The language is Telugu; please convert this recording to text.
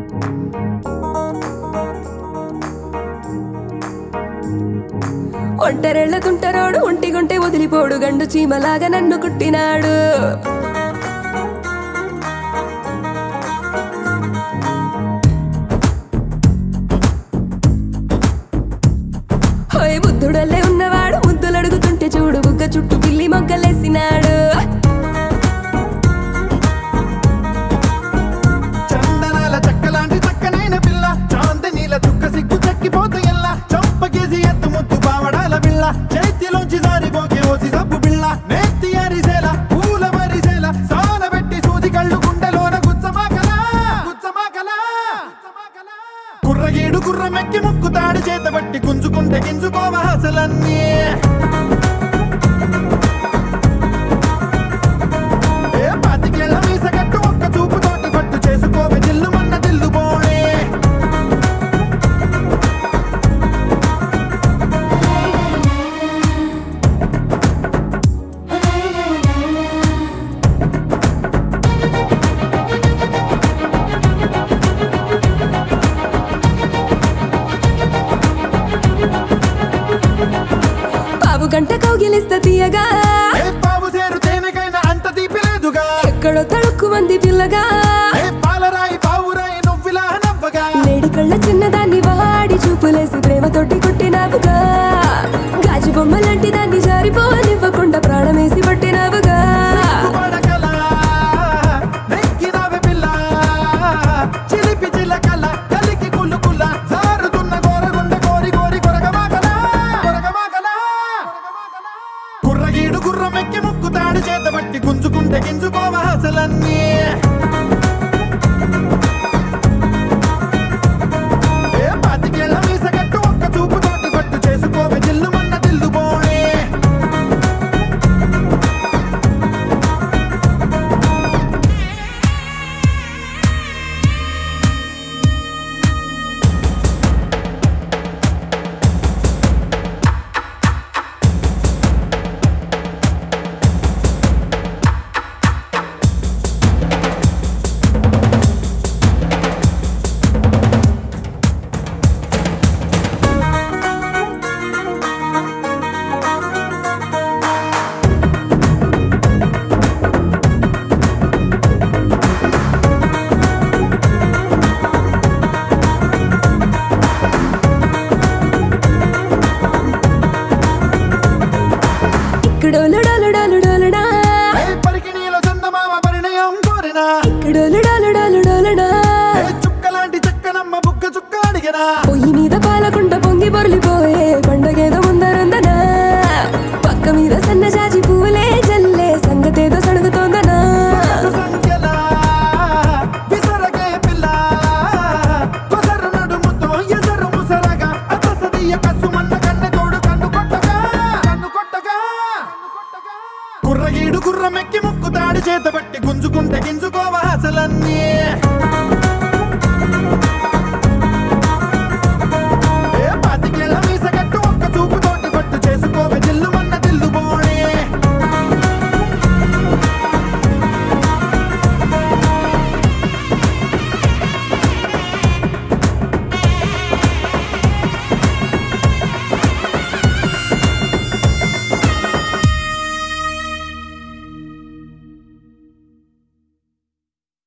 ఒంటరెళ్ళ తుంటరోడు ఒంటిగుంటే వదిలిపోడు గండు చీమలాగా నన్ను కుట్టినాడు హోయ్ బుద్ధుడల్లే ఉన్నవాడు ముద్దులు అడుగుతుంటే చూడు బుగ్గ చుట్టూ పిల్లి మొగ్గలేసినాడు చందనాల చెక్కలాంటి చక్కనైన పిల్ల చాందనీల చుక్క సిగ్గు చక్కిపోత ఎల్ల చంపకేసి ఎత్తు ముద్దు పావడాల పిల్ల చేతిలోంచి జారిపోకే ఓసి సబ్బు పిల్ల నేత్తి అరిసేల పూల మరిసేల సాన పెట్టి సూది కళ్ళు గుండెలోన గుచ్చమాకలా గుచ్చమాకలా కుర్రగీడు కుర్రమెక్కి ముక్కు తాడి చేత బట్టి గుంజుకుంటే గింజుకోవ అసలన్నీ ఏ పాతికేళ్ల మీసగట్టు ఒక్క చూపు తోటి పట్టు చేసుకోవే జిల్లు మన్న దిల్లు పోడే పావు గంట కౌగిలిస్త తీయగా ఏ పావు సేరు తేనెకైనా అంత తీపి లేదుగా ఎక్కడో తడుక్కు మంది పిల్లగా ఏ పాలరాయి పావురాయి నువ్విలా నవ్వగా లేడి కళ్ళ చిన్నదాన్ని వాడి చూపులేసి ప్రేమతోటి కొట్టినావుగా గాజు బొమ్మ లాంటి దాన్ని జారిపోనివ్వకుండా ప్రాణమేసి పట్టినావుగా పడకలా నెక్కినవి పిల్ల చిలిపి చిలకల కలికి కులుకుల జారుతున్న గోరగుండె కోరి కోరి కొరగమాకలా కొరగమాకలా కుర్రగీడు గుర్రమెక్కి ముక్కు తాడి చేత బట్టి గుంజుకుంటే గింజుకోవ అసలన్నీ ఏ పాతికేళ్ల మీసగట్టు ఒక్క చూపు తోటి పట్టు చేసుకోవే జిల్లు మన్న దిల్లు పోడే ఇక్కడోలు డోలు డోలు డోలుడా ఏ పరికిణీలో చందమామ పరిణయం కోరినా ఇక్కడోలు డోలు డోలు డోలుడా ఏ చుక్కలాంటి చక్కనమ్మ బుగ్గ చుక్క అడిగినా పొయ్యి మీద పాలకుంట పొంగి పొర్లిపోయే పండగేదో ముందరందనా పక్క మీద సన్నజాజి పూలే జల్లే సంగతేదో సడుగుతోందనా సరసు సంఖ్యల విసరగే పిల్ల కొసరు నడుముతో ఎసరు ముసరగా అతసదియ కసుమన్న కన్నె తోడు కన్ను కొట్టగా కన్ను కొట్టగా కుర్రగీడు కుర్రమెక్కి ముక్కు తాడి చేత బట్టి గుంజుకుంటే గింజుకోవ అసలన్నీ